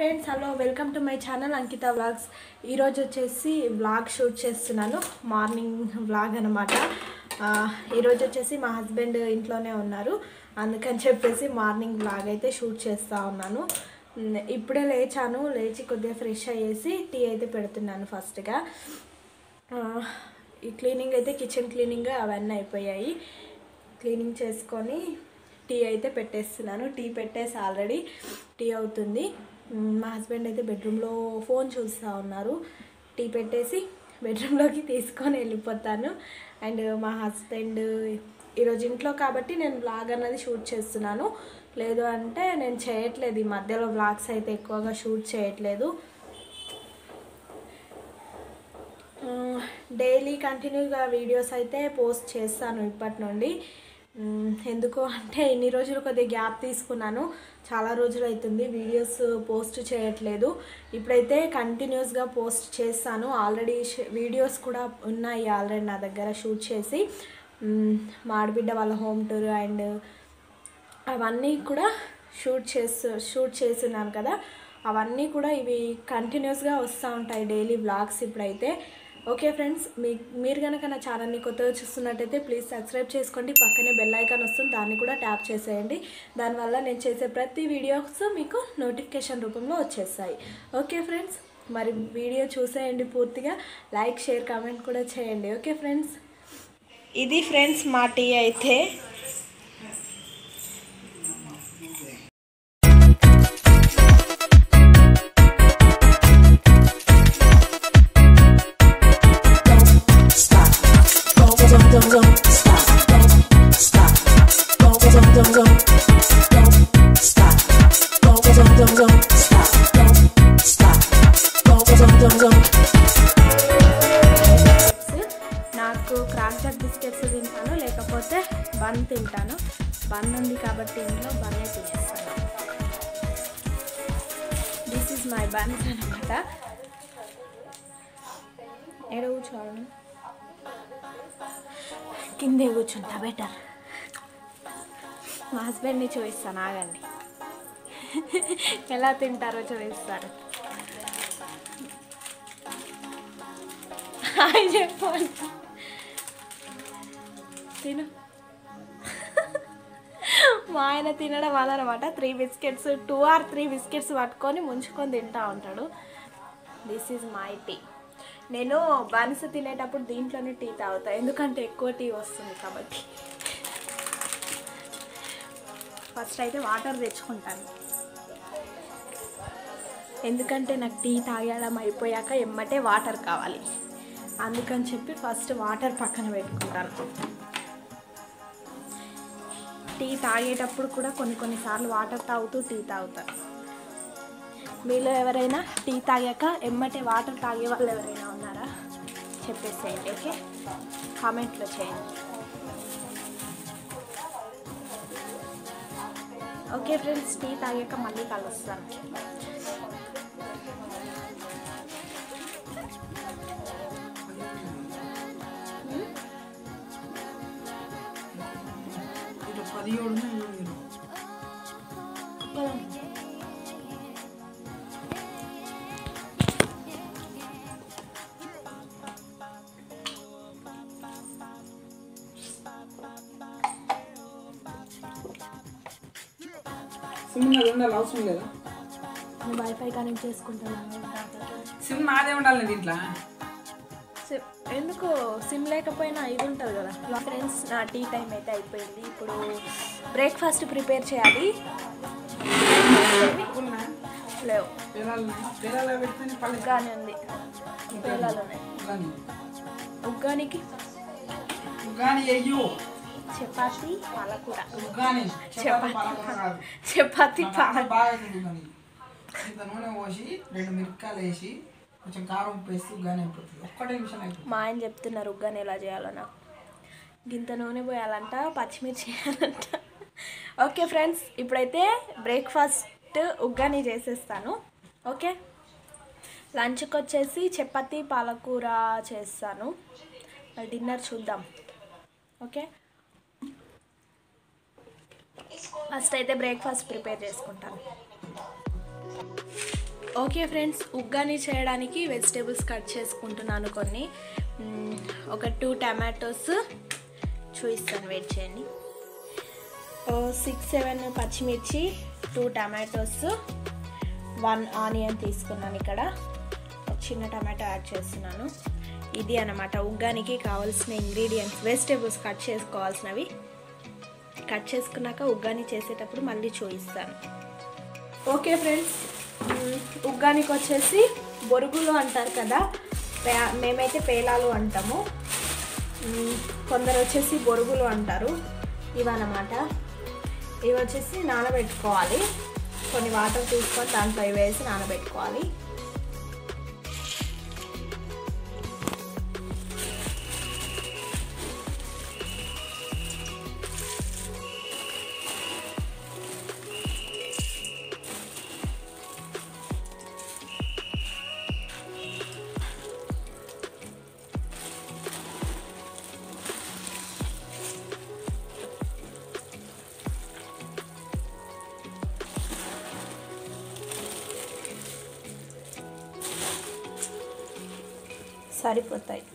Friends hello welcome to my channel Ankita vlogs ఈరోజు వచ్చేసి vlog shoot చేస్తున్నాను మార్నింగ్ వ్లాగ్ అనమాట ఈరోజు వచ్చేసి మా హస్బెండ్ ఇంట్లోనే ఉన్నారు అందుకని చెప్పేసి మార్నింగ్ వ్లాగ్ అయితే షూట్ చేస్తూ ఉన్నాను ఉమ్, ఇప్పుడే లేచాను లేచి కొద్దిగా ఫ్రెష్ అయ్యేసి టీ అయితే పెడుతున్నాను ఫస్ట్గా ఆ, ఈ క్లీనింగ్ అయితే కిచెన్ క్లీనింగ్ అవన్నీ అయిపోయాయి క్లీనింగ్ చేసుకొని టీ అయితే పెట్టేస్తున్నాను టీ పెట్టేసి ఆల్రెడీ టీ అవుతుంది మ్, మా హస్బెండ్ అయితే బెడ్రూమ్లో ఫోన్ చూస్తూ ఉన్నారు టీ పెట్టేసి బెడ్రూమ్లోకి తీసుకొని వెళ్ళిపోతాను అండ్ మా హస్బెండ్ ఈరోజు ఇంట్లో కాబట్టి నేను బ్లాగ్ అన్నది షూట్ చేస్తున్నాను లేదు అంటే నేను చేయట్లేదు ఈ మధ్యలో బ్లాగ్స్ అయితే ఎక్కువగా షూట్ చేయట్లేదు డైలీ కంటిన్యూగా వీడియోస్ అయితే పోస్ట్ చేస్తాను ఇప్పటి నుండి మ్, ఎందుకు అంటే ఇన్ని రోజులు కొద్దిగా గ్యాప్ తీసుకున్నాను చాలా రోజులు అవుతుంది వీడియోస్ పోస్ట్ చేయట్లేదు ఇప్పుడైతే కంటిన్యూస్గా పోస్ట్ చేస్తాను ఆల్రెడీ వీడియోస్ కూడా ఉన్నాయి ఆల్రెడీ నా దగ్గర షూట్ చేసి మ్, మా ఆడబిడ్డ వాళ్ళ హోమ్ టూర్ అండ్ అవన్నీ కూడా షూట్ చేస్తూ షూట్ చేస్తున్నాను కదా అవన్నీ కూడా ఇవి కంటిన్యూస్గా వస్తూ ఉంటాయి డైలీ వ్లాగ్స్ ఇప్పుడైతే ఓకే ఫ్రెండ్స్ మీ మీరు కనుక నా ఛానల్ని కొత్తగా చూస్తున్నట్టయితే ప్లీజ్ సబ్స్క్రైబ్ చేసుకోండి పక్కనే బెల్ ఐకాన్ వస్తుంది దాన్ని కూడా ట్యాప్ చేసేయండి దానివల్ల నేను చేసే ప్రతి వీడియోస్ మీకు నోటిఫికేషన్ రూపంలో వచ్చేస్తాయి ఓకే ఫ్రెండ్స్ మరి వీడియో చూసేయండి పూర్తిగా లైక్ షేర్ కామెంట్ కూడా చేయండి ఓకే ఫ్రెండ్స్ ఇది ఫ్రెండ్స్ మా టీ అయితే stop. Go, go, go, go, go, stop. Go, stop. Go, go, go, go, go, go, stop. Go, go, go, go, go, stop. Go, stop. Go, go, go, go, go. నాకు Crack Jack biscuits తింటాను లేకపోతే bun తింటాను bun ఉంది కాబట్టి ఇంట్లో బన్నే తినేస్తాను this is my buns అనమాట ఎడ కూర్చోవాలి కిందే కూర్చుంటా బెటర్ మా హస్బెండ్ని చూపిస్తాను ఆగండి ఎలా తింటారో చూపిస్తాను హాయ్ చెప్పండి తిను మా ఆయన తినడం అదనమాట three biscuits two or three biscuits పట్టుకొని ముంచుకొని తింటా ఉంటాడు దిస్ ఈజ్ మై టీ నేను బన్స్ తినేటప్పుడు దీంట్లోనే టీ తాగుతా ఎందుకంటే ఎక్కువ టీ వస్తుంది కాబట్టి ఫస్ట్ అయితే వాటర్ తెచ్చుకుంటాను ఎందుకంటే నాకు టీ తాగడం అయిపోయాక ఎమ్మటే వాటర్ కావాలి అందుకని చెప్పి ఫస్ట్ వాటర్ పక్కన పెట్టుకుంటాను టీ తాగేటప్పుడు కూడా కొన్ని కొన్నిసార్లు వాటర్ తాగుతూ టీ తాగుతారు మీలో ఎవరైనా టీ తాగాక ఎమ్మటే వాటర్ తాగే వాళ్ళు ఎవరైనా ఉన్నారా చెప్పేసేయండి ఓకే కామెంట్లో చేయండి ఓకే ఫ్రెండ్స్ టీ తాగాక మళ్ళీ కలుస్తాను సిమ్ నాది ఉండాలి అవసరం లేదా నేను వైఫై కనెక్ట్ చేసుకుంటున్నాను సిమ్ నాదే ఉండాలి దీంట్లో సిమ్ ఎందుకు సిమ్ లేకపోయినా ఇది ఉంటుంది కదా ఫ్రెండ్స్ నా టీ టైం అయితే అయిపోయింది ఇప్పుడు బ్రేక్ఫాస్ట్ ప్రిపేర్ చేయాలి ఉన్నా లేవు పేలాలు పేలాలు పెడితేనే పల్లె ఉగ్గాని ఉంది పేలాలు ఉన్నాయి ఉగ్గాని ఉగ్గానికి ఉగ్గాని అయ్యో చపాతి పాలకూర ఉగ్గాని చపాతి పాలకూర కాదు. చపాతి నాకు పాల బాగా అవుతుంది ఉగ్గాని ఇంత నూనె పోసి రెండు మిరపకాయలు వేసి కొంచెం కారం ఉప్పు వేసి ఉగ్గాని అయిపోతుంది ఒక్కటే నిమిషం అయిపోతుంది మా ఆయన చెప్తున్నారు ఉగ్గాని ఎలా చేయాలో నాకు గింత నూనె పోయాలంట పచ్చిమిర్చి చేయాలంట ఓకే ఫ్రెండ్స్ ఇప్పుడైతే బ్రేక్ఫాస్ట్ ఉగ్గాని చేసేస్తాను ఓకే లంచ్కి వచ్చేసి చపాతి పాలకూర చేస్తాను మరి డిన్నర్ చూద్దాం ఓకే ఫస్ట్ అయితే బ్రేక్ఫాస్ట్ ప్రిపేర్ చేసుకుంటాను ఓకే ఫ్రెండ్స్ ఉగ్గాని చేయడానికి వెజిటేబుల్స్ కట్ చేసుకుంటున్నాను కొన్ని మ్మ్, ఒక టూ టమాటోస్ చూపిస్తాను వెయిట్ చేయండి సిక్స్ సెవెన్ పచ్చిమిర్చి టూ టమాటోస్ వన్ ఆనియన్ తీసుకున్నాను ఇక్కడ ఒక చిన్న టమాటో యాడ్ చేస్తున్నాను ఇది అన్నమాట ఉగ్గానికి కావాల్సిన ఇంగ్రీడియంట్స్ వెజిటేబుల్స్ కట్ చేసుకోవాల్సినవి కట్ చేసుకున్నాక ఉగ్గాని చేసేటప్పుడు మళ్ళీ చూపిస్తాను ఓకే ఫ్రెండ్స్ మ్, ఉగ్గానికి వచ్చేసి బొరుగులు అంటారు కదా పే- మేమైతే పేలాలు అంటాము మ్, కొందరు వచ్చేసి బొరుగులు అంటారు ఇవన్నమాట ఇవి వచ్చేసి నానబెట్టుకోవాలి కొన్ని వాటర్ తీసుకొని దాంట్లో ఇవి వేసి నానబెట్టుకోవాలి సరిపోతాయి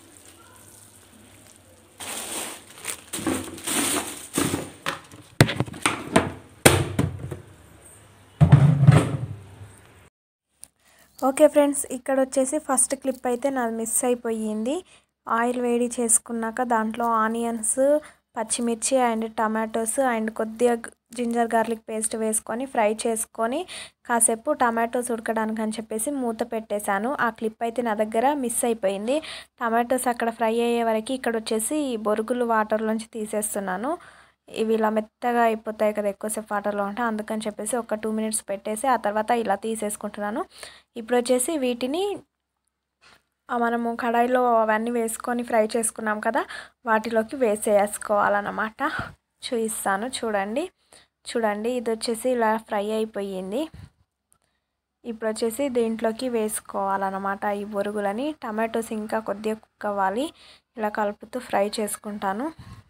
ఓకే ఫ్రెండ్స్ ఇక్కడ వచ్చేసి ఫస్ట్ క్లిప్ అయితే నాది మిస్ అయిపోయింది ఆయిల్ వేడి చేసుకున్నాక దాంట్లో ఆనియన్స్ పచ్చిమిర్చి అండ్ టమాటోస్ అండ్ కొద్దిగా జింజర్ గార్లిక్ పేస్ట్ వేసుకొని ఫ్రై చేసుకొని కాసేపు టమాటోస్ ఉడకడానికి అని చెప్పేసి మూత పెట్టేశాను ఆ క్లిప్ అయితే నా దగ్గర మిస్ అయిపోయింది టమాటోస్ అక్కడ ఫ్రై అయ్యే వరకు ఇక్కడ వచ్చేసి ఈ బొరుగులు వాటర్లోంచి తీసేస్తున్నాను ఇవి ఇలా మెత్తగా అయిపోతాయి కదా ఎక్కువసేపు వాటర్లో ఉంటే అందుకని చెప్పేసి ఒక టూ మినిట్స్ పెట్టేసి ఆ తర్వాత ఇలా తీసేసుకుంటున్నాను ఇప్పుడు వచ్చేసి వీటిని ఆ మనము కడాయిలో అవన్నీ వేసుకొని ఫ్రై చేసుకున్నాం కదా వాటిలోకి వేసేసుకోవాలన్నమాట చూపిస్తాను చూడండి చూడండి ఇది వచ్చేసి ఇలా ఫ్రై అయిపోయింది ఇప్పుడు వచ్చేసి దీంట్లోకి వేసుకోవాలన్నమాట ఈ బొరుగులని టమాటోస్ ఇంకా కొద్దిగా కుక్ అవ్వాలి ఇలా కలుపుతూ ఫ్రై చేసుకుంటాను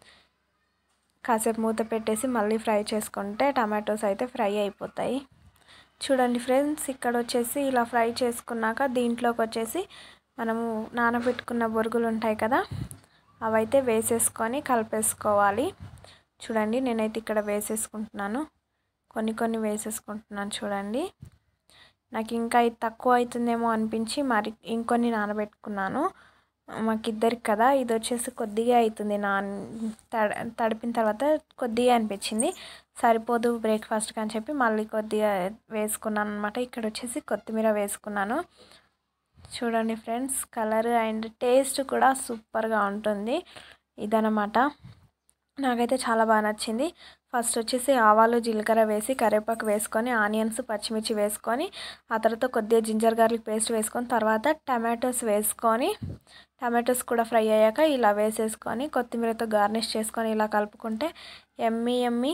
కాసేపు మూత పెట్టేసి మళ్ళీ ఫ్రై చేసుకుంటే టమాటోస్ అయితే ఫ్రై అయిపోతాయి చూడండి ఫ్రెండ్స్ ఇక్కడ వచ్చేసి ఇలా ఫ్రై చేసుకున్నాక దీంట్లోకి వచ్చేసి మనము నానబెట్టుకున్న బొరుగులు ఉంటాయి కదా అవైతే వేసేసుకొని కలిపేసుకోవాలి చూడండి నేనైతే ఇక్కడ వేసేసుకుంటున్నాను కొన్ని కొన్ని వేసేసుకుంటున్నాను చూడండి నాకు ఇంకా ఇది తక్కువ అవుతుందేమో అనిపించి మరి ఇంకొన్ని నానబెట్టుకున్నాను మాకిద్దరికి కదా ఇది వచ్చేసి కొద్దిగా అవుతుంది నా తడ తడిపిన తర్వాత కొద్దిగా అనిపించింది సరిపోదు బ్రేక్ఫాస్ట్కి అని చెప్పి మళ్ళీ కొద్దిగా వేసుకున్నాను అనమాట ఇక్కడ వచ్చేసి కొత్తిమీర వేసుకున్నాను చూడండి ఫ్రెండ్స్ కలర్ అండ్ టేస్ట్ కూడా సూపర్గా ఉంటుంది ఇదనమాట నాకైతే చాలా బాగా నచ్చింది ఫస్ట్ వచ్చేసి ఆవాలు జీలకర్ర వేసి కరివేపాకు వేసుకొని ఆనియన్స్ పచ్చిమిర్చి వేసుకొని ఆ తర్వాత కొద్దిగా జింజర్ గార్లిక్ పేస్ట్ వేసుకొని తర్వాత టమాటోస్ వేసుకొని టమాటోస్ కూడా ఫ్రై అయ్యాక ఇలా వేసేసుకొని కొత్తిమీరతో గార్నిష్ చేసుకొని ఇలా కలుపుకుంటే ఎమ్మి ఎమ్మి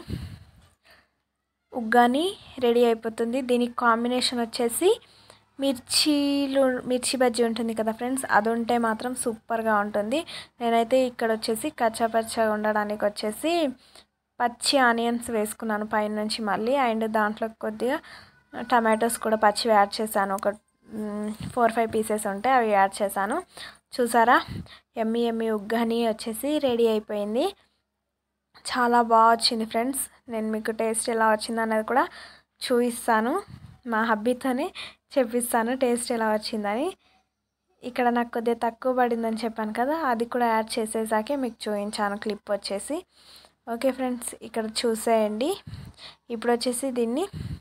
ఉగ్గాని రెడీ అయిపోతుంది దీనికి కాంబినేషన్ వచ్చేసి మిర్చీలు మిర్చి బజ్జీ ఉంటుంది కదా ఫ్రెండ్స్ అది ఉంటే మాత్రం సూపర్గా ఉంటుంది నేనైతే ఇక్కడ వచ్చేసి కచ్చాపచ్చగా ఉండడానికి వచ్చేసి పచ్చి ఆనియన్స్ వేసుకున్నాను పైన నుంచి మళ్ళీ అండ్ దాంట్లో కొద్దిగా టమాటోస్ కూడా పచ్చివి యాడ్ చేశాను ఒక ఫోర్ ఫైవ్ పీసెస్ ఉంటే అవి యాడ్ చేశాను చూసారా ఎమ్మి ఎమ్మి ఉగ్గాని వచ్చేసి రెడీ అయిపోయింది చాలా బాగా వచ్చింది ఫ్రెండ్స్ నేను మీకు టేస్ట్ ఎలా వచ్చింది అనేది కూడా చూపిస్తాను మా హబ్బీతోనే చెప్పిస్తాను టేస్ట్ ఎలా వచ్చిందని ఇక్కడ నాకు కొద్దిగా తక్కువ పడిందని చెప్పాను కదా అది కూడా యాడ్ చేసేసాకే మీకు చూపించాను క్లిప్ వచ్చేసి ఓకే ఫ్రెండ్స్ ఇక్కడ చూసేయండి ఇప్పుడు వచ్చేసి దీన్ని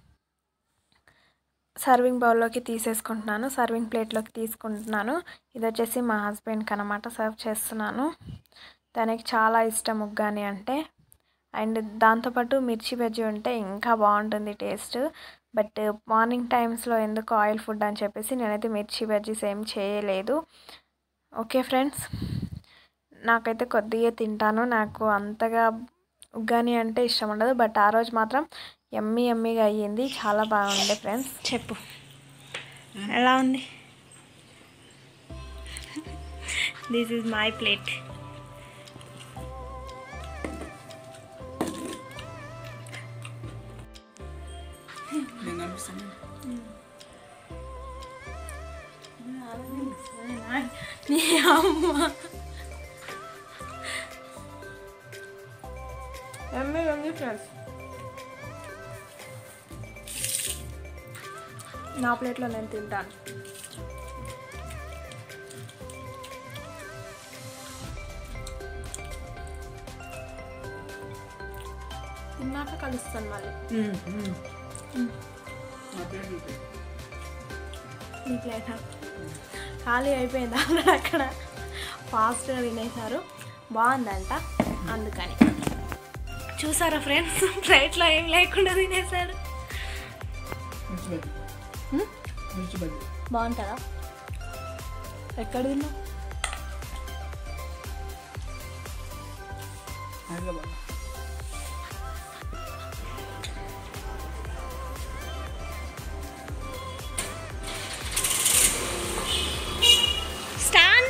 సర్వింగ్ బౌల్లోకి తీసేసుకుంటున్నాను సర్వింగ్ ప్లేట్లోకి తీసుకుంటున్నాను ఇది వచ్చేసి మా హస్బెండ్కి అనమాట సర్వ్ చేస్తున్నాను దానికి చాలా ఇష్టం ఉగ్గాని అంటే అండ్ దాంతోపాటు మిర్చి బజ్జీ ఉంటే ఇంకా బాగుంటుంది టేస్ట్ బట్ మార్నింగ్ టైమ్స్లో ఎందుకు ఆయిల్ ఫుడ్ అని చెప్పేసి నేనైతే మిర్చి బజ్జీస్ ఏం చేయలేదు ఓకే ఫ్రెండ్స్ నాకైతే కొద్దిగా తింటాను నాకు అంతగా ఉగ్గాని అంటే ఇష్టం ఉండదు బట్ ఆ రోజు మాత్రం ఎమ్మి ఎమ్మిగా అయ్యింది చాలా బాగుండే ఫ్రెండ్స్ చెప్పు ఎలా ఉంది దిస్ ఈజ్ మై ప్లేట్ నేను కనిపిస్తాను నీ అమ్మ ఎమ్మి ఎమ్మి ఫ్రెండ్స్ నా ప్లేట్లో నేను తింటాను తిన్నాక కలుస్తాను మళ్ళీ నీ ప్లేట్ ఖాళీ అయిపోయింది అన్నాడు అక్కడ ఫాస్ట్గా తినేశారు బాగుందంట అందుకని చూసారా ఫ్రెండ్స్ ప్లేట్లో ఏం లేకుండా తినేశాడు మిర్చి బజ్జీ హ్మ్? మిర్చి బజ్జీ బాగుంటుందా ఎక్కడ తిన్నావు హైదరాబాద్ స్టాండ్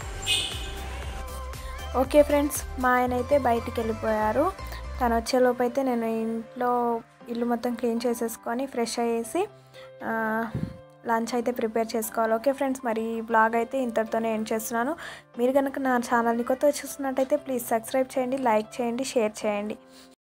ఓకే ఫ్రెండ్స్ మా ఆయన అయితే బయటికి వెళ్ళిపోయారు తను వచ్చేలోపు అయితే నేను ఇంట్లో ఇల్లు మొత్తం క్లీన్ చేసేసుకొని ఫ్రెష్ అయ్యేసి లంచ్ అయితే ప్రిపేర్ చేసుకోవాలి ఓకే ఫ్రెండ్స్ మరి ఈ బ్లాగ్ అయితే ఇంతటితోనే ఎండ్ చేస్తున్నాను మీరు కనుక నా ఛానల్ని కొత్త చూస్తున్నట్టయితే ప్లీజ్ సబ్స్క్రైబ్ చేయండి లైక్ చేయండి షేర్ చేయండి